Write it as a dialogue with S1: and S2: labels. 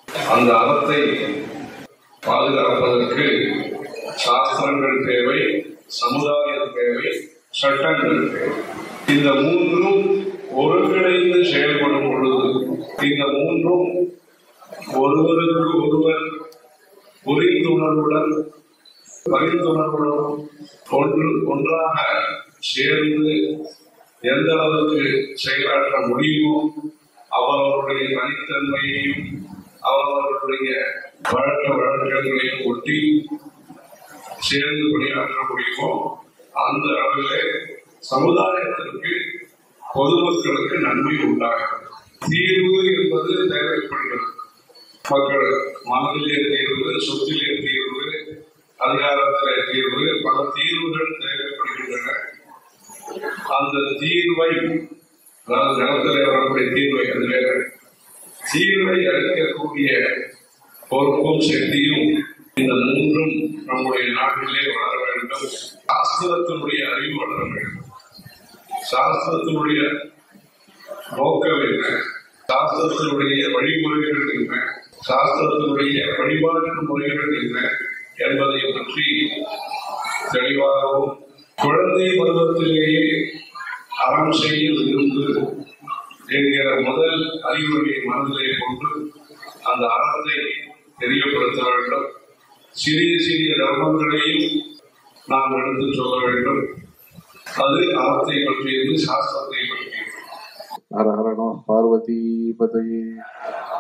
S1: அந்த அறத்தை பாதுகாப்பதற்கு சாஸ்திரங்கள் தேவை சமுதாயம் தேவை சட்டங்கள் தேவை இந்த மூன்றும் ஒருங்கிணைந்து செயல்படும் பொழுது இந்த மூன்றும் ஒருவருக்கு ஒருவர் புரிந்துணர்வுடன் பரிந்துணர்வுடன் ஒன்று ஒன்றாக சேர்ந்து எந்த அளவுக்கு செயலாற்ற முடியுமோ அவரவருடைய தனித்தன்மையையும் அவரவர்களுடைய வழக்க வழக்கங்களையும் ஒட்டி சேர்ந்து பணியாற்ற முடியுமோ அந்த அளவிலே சமுதாயத்திற்கு பொதுமக்களுக்கு நன்மை உண்டாகிறது தீர்வு என்பது தேவைப்படுகிறது மக்கள் மனதிலே தீர்வு சொத்திலே தீர்வு அதிகாரத்திலே தீர்வு பல தீர்வுகள் தேவைப்படுகின்றன அந்த தீர்வை அதாவது நிலத்திலே வரக்கூடிய தீர்வை அது வேற தீர்வை அளிக்கக்கூடிய பொறுப்பும் சக்தியும் இந்த மூன்றும் நம்முடைய நாட்டிலே வளர வேண்டும் சாஸ்திரத்தினுடைய அறிவு வளர வேண்டும் சாஸ்திரத்தினுடைய நோக்கம் என்ன சாஸ்திரத்தினுடைய வழிமுறைகள் என்ன சாஸ்திரத்தினுடைய வழிபாட்டு முறைகள் என்ன என்பதை பற்றி தெளிவாகவும் குழந்தை பருவத்திலேயே அறம் செய்ய விரும்பு என்கிற முதல் அறிவுரையை மனதிலே கொண்டு அந்த அறத்தை தெரியப்படுத்த வேண்டும் சிறிய சிறிய தர்மங்களையும் நாம் எடுத்து சொல்ல வேண்டும் அது அறத்தை பற்றியது சாஸ்திரத்தை பற்றியது
S2: ஹர ஹர நம பார்வதி பதையே